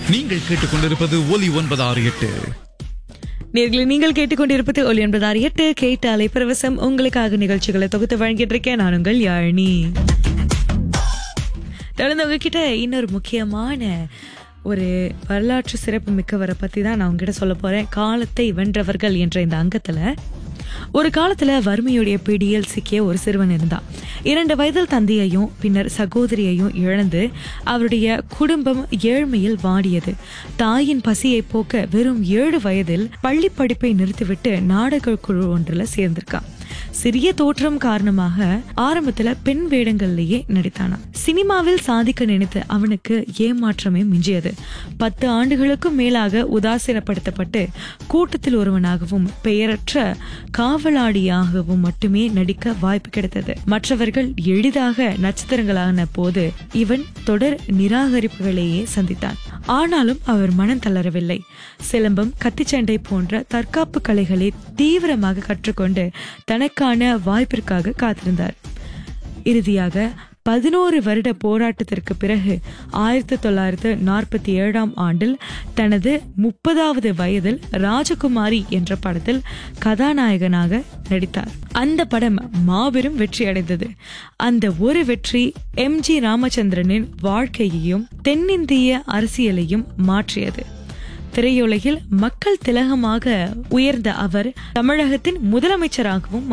நீங்கள் கேட்டுக்கொண்டிருப்பது ஒலி ஒன்பது ஆறு எட்டு நேர்களை நீங்கள் கேட்டுக்கொண்டிருப்பது ஒலி என்பதார் எட்டு கேட்டாலை பிரவசம் உங்களுக்காக நிகழ்ச்சிகளை தொகுத்து வழங்கிட்டு இருக்கேன் நான் உங்கள் யாழினி தொடர்ந்து உங்ககிட்ட இன்னொரு முக்கியமான ஒரு வரலாற்று சிறப்பு மிக்கவரை பத்தி தான் நான் உங்ககிட்ட சொல்ல போறேன் காலத்தை வென்றவர்கள் என்ற இந்த அங்கத்துல ஒரு காலத்துல வறுமையுடைய பிடியில் சிக்கிய ஒரு சிறுவன் இருந்தான் இரண்டு வயதில் தந்தையையும் பின்னர் சகோதரியையும் இழந்து அவருடைய குடும்பம் ஏழ்மையில் வாடியது தாயின் பசியை போக்க வெறும் ஏழு வயதில் பள்ளி படிப்பை நிறுத்திவிட்டு நாடக குழு ஒன்றுல சேர்ந்திருக்கான் சிறிய தோற்றம் காரணமாக ஆரம்பத்துல பெண் வேடங்கள்லயே நடித்தானாம் சினிமாவில் சாதிக்க நினைத்து அவனுக்கு ஏமாற்றமே மிஞ்சியது பத்து ஆண்டுகளுக்கும் மேலாக உதாசீனப்படுத்தப்பட்டு கூட்டத்தில் ஒருவனாகவும் பெயரற்ற காவலாடியாகவும் மட்டுமே நடிக்க வாய்ப்பு கிடைத்தது மற்றவர்கள் எளிதாக நட்சத்திரங்களான போது இவன் தொடர் நிராகரிப்புகளையே சந்தித்தான் ஆனாலும் அவர் மனம் தளரவில்லை சிலம்பம் கத்திச்சண்டை போன்ற தற்காப்பு கலைகளை தீவிரமாக கற்றுக்கொண்டு தனக்கான வாய்ப்பிற்காக காத்திருந்தார் இறுதியாக பதினோரு வருட போராட்டத்திற்கு பிறகு ஆயிரத்தி தொள்ளாயிரத்து நாற்பத்தி ஏழாம் ஆண்டில் தனது முப்பதாவது வயதில் ராஜகுமாரி என்ற படத்தில் கதாநாயகனாக நடித்தார் அந்த படம் மாபெரும் வெற்றி அடைந்தது அந்த ஒரு வெற்றி எம் ஜி ராமச்சந்திரனின் வாழ்க்கையையும் தென்னிந்திய அரசியலையும் மாற்றியது திரையுலகில் மக்கள் திலகமாக உயர்ந்த அவர் தமிழகத்தின் முதலமைச்சராகவும்